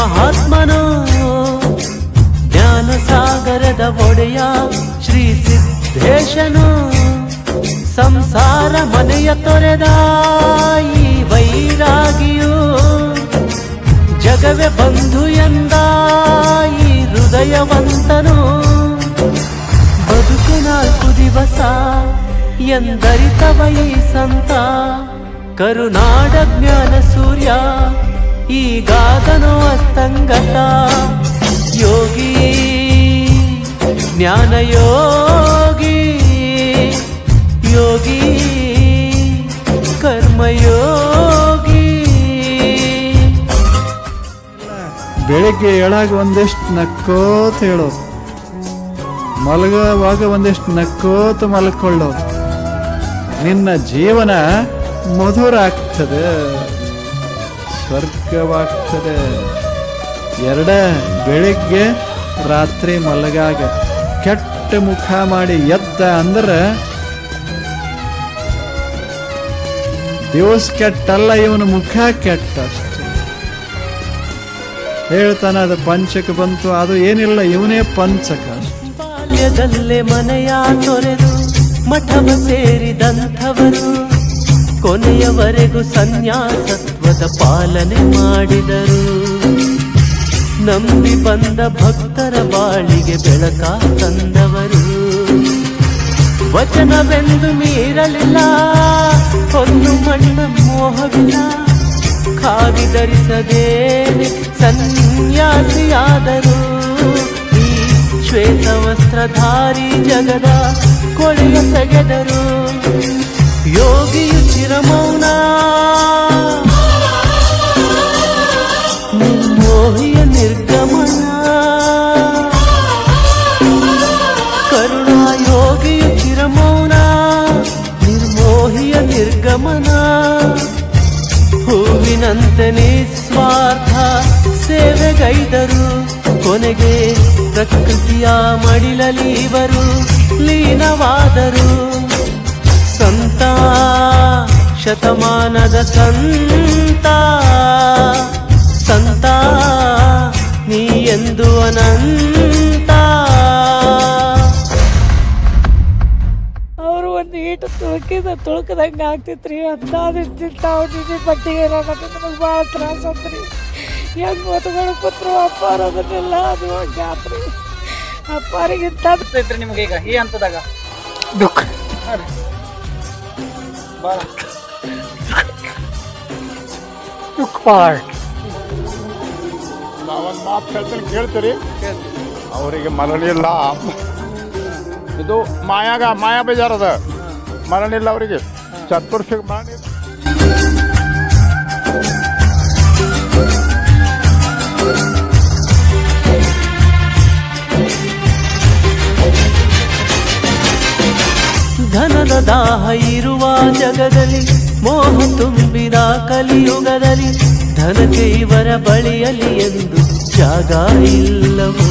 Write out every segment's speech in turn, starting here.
ಮಹಾತ್ಮನು ಜ್ಞಾನ ಸಾಗರದ ಒಡೆಯ ಶ್ರೀ ಸಿದ್ದೇಶನು ಸಂಸಾರ ಮನೆಯ ತೊರೆದ ಈ ವೈರಾಗಿಯು ಜಗವೇ ಬಂಧು ಎಂದ ಈ ಹೃದಯವಂತನು ಬದುಕು ನಾಲ್ಕು ದಿವಸ ಎಂದರಿತವ ಈ ಸಂತ ಕರುನಾಡ ಜ್ಞಾನ ಸೂರ್ಯ ಈಗಾದನೋ ಅಸ್ತಂಗತ ಯೋಗಿ ಜ್ಞಾನ ಯೋಗಿ ಯೋಗಿ ಕರ್ಮಯೋಗಿ ಬೆಳಿಗ್ಗೆ ಏಳಾಗ ಒಂದಿಷ್ಟು ನಕ್ಕೋತ ಹೇಳೋದು ಮಲಗುವಾಗ ಒಂದಿಷ್ಟು ನಕ್ಕೋತ ಮಲ್ಕೊಳ್ಳೋದು ನಿನ್ನ ಜೀವನ ಮಧುರ ಆಗ್ತದೆ ಸ್ವರ್ಗವಾಗ್ತದೆ ಎರಡ ಬೆಳಿಗ್ಗೆ ರಾತ್ರಿ ಮಲಗಾಗ ಕೆಟ್ಟ ಮುಖ ಮಾಡಿ ಎದ್ದ ಅಂದ್ರೆ ದಿವಸ ಕೆಟ್ಟಲ್ಲ ಇವನ ಮುಖ ಕೆಟ್ಟ ಅಷ್ಟೆ ಹೇಳ್ತಾನೆ ಅದು ಪಂಚಕ ಬಂತು ಅದು ಏನಿಲ್ಲ ಇವನೇ ಪಂಚಕ ಅಷ್ಟೆ ಬಾಲ್ಯದಲ್ಲೇ ಮನೆಯ ತೊರೆದು ಮಠವ ಸೇರಿದಂಥವರು ಕೊನೆಯವರೆಗೂ ಸನ್ಯಾಸತ್ವದ ಪಾಲನೆ ಮಾಡಿದರು ನಂಬಿ ಬಂದ ಭಕ್ತರ ಬಾಳಿಗೆ ಬೆಳಕ ತಂದವರು ವಚನವೆಂದು ಮೀರಲಿಲ್ಲ ಹೊನ್ನು ಮಣ್ಣ ಮೋಹವಿಲ್ಲ ಖಾದಿ ಧರಿಸದೇನೆ ಸನ್ಯಾಸಿಯಾದರು ಈ ಶ್ವೇತ ವಸ್ತ್ರಧಾರಿ ಜಗದ ಕೊಳೆಯ ತೆಗೆದರು ಯೋಗಿಯು ಚಿರಮೌನ ನಿರ್ಮೋಹಿಯ ನಿರ್ಗಮನ ಕರುಣಾಯೋಗಿಯು ಚಿರಮೌನ ನಿರ್ಮೋಹಿಯ ನಿರ್ಗಮನ ಹೂವಿನಂತೆ ನಿಸ್ವಾರ್ಥ ಸೇವೆಗೈದರು ಕೊನೆಗೆ ಪ್ರಕೃತಿಯ ಮಡಿಲಲಿ ಇವರು ಲೀನವಾದರು ಸಂತ ಶತಮಾನದ ಸಂತ ಸಂತ ನೀ ಎಂದು ಅನಂತ ಅವರು ಒಂದು ಈಟು ತುಳುಕಿದ ತುಳುಕದಂಗ ಆಗ್ತಿತ್ರಿ ಅಂತಾದಿಂತ ಅವ್ರ ನಿಧಿ ಪಟ್ಟಿಗೆ ನಮಗೆ ಭಾಳ ತ್ರಾಸ ಆತ್ರಿ ಹೆಂಗ್ ಓದ್ಗಳು ಕೂತ್ರು ಅಪ್ಪಾರ ಅದನ್ನೆಲ್ಲ ಅದು ಜಾತ್ರಿ ಅಪ್ಪಾರಿಗಿಂತ ಐತ್ರಿ ನಿಮ್ಗೆ ಈಗ ಈ ಹಂತದಾಗ ದುಃಖ ಬಾಳ ದುಃಖ ಭಾಳ ನಾವೊಂದು ಮಾತು ಹೇಳ್ತೀನಿ ಕೇಳ್ತೀರಿ ಅವರಿಗೆ ಮರಳಿಲ್ಲ ಇದು ಮಾಯಾಗ ಮಾಯಾ ಬೇಜಾರ್ ಅದ ಮರಣಿಲ್ಲ ಅವರಿಗೆ ಚತುರ್ಷಿಗೆ ಮರಣ ಧನದ ದಾಹ ಇರುವ ಜಗದಲ್ಲಿ ಮೋಹ ತುಂಬಿದ ಕಲಿಯುಗದಲ್ಲಿ ಧನಕ್ಕೆ ಇವರ ಬಳಿಯಲಿ ಎಂದು ಜಾಗ ಇಲ್ಲವೋ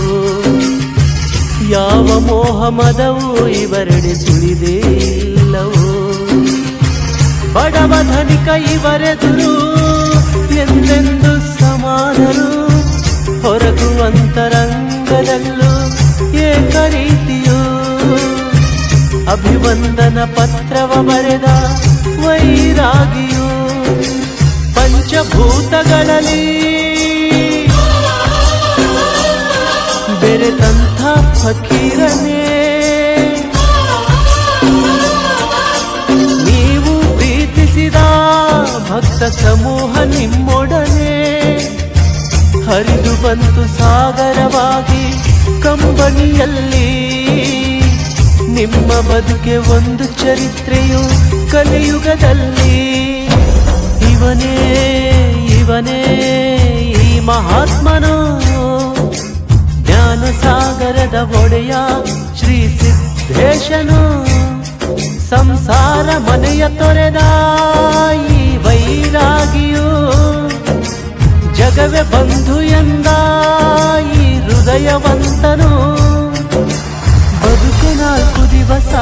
ಯಾವ ಮೋಹ ಮದವು ಇವರೆಡೆ ಸುಳಿದೇ ಇಲ್ಲವೋ ಬಡವ ಧನಿಕ ಇವರೆದುರು ಎಂದೆಂದು ಸಮಾನರು ಹೊರಗು ಅಂತರಂಗದಲ್ಲೂ ಏಕ ರೀತಿಯು ಅಭಿವಂದನ ಪತ್ರವ ಬರೆದ ವೈರಾಗಿಯು ಪಂಚಭೂತಗಳಲ್ಲಿ ಬೆರೆತಂಥ ಫಕೀರನೇ ನೀವು ಪ್ರೀತಿಸಿದ ಭಕ್ತ ಸಮೂಹ ನಿಮ್ಮೊಡನೆ ಹರಿದು ಬಂತು ಸಾಗರವಾಗಿ ಕಂಬನಿಯಲ್ಲಿ ನಿಮ್ಮ ಬದುಕೆ ಒಂದು ಚರಿತ್ರೆಯು ಕಲಿಯುಗದಲ್ಲಿ ಇವನೇ ಇವನೇ ಈ ಮಹಾತ್ಮನು ಜ್ಞಾನ ಸಾಗರದ ಒಡೆಯ ಶ್ರೀ ಸಿದ್ದೇಶನು ಸಂಸಾರ ಮನೆಯ ತೊರೆದ ಈ ವೈರಾಗಿಯು ಜಗವೇ ಬಂಧು ಎಂದ ಈ ಹೃದಯವಂತನು ಬದುಕು ನಾಲ್ಕು ದಿವಸ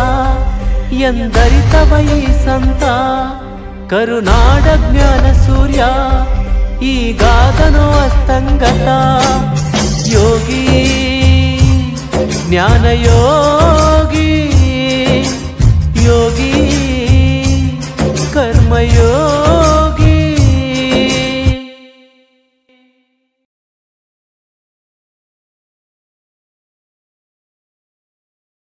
ಎಂದರಿತವ ಈ ಸಂತ ಕರುನಾಡ ಜ್ಞಾನ ಸೂರ್ಯ ಈಗಾದನು ಅಸ್ತಂಗತ ಯೋಗಿ ಜ್ಞಾನಯೋಗಿ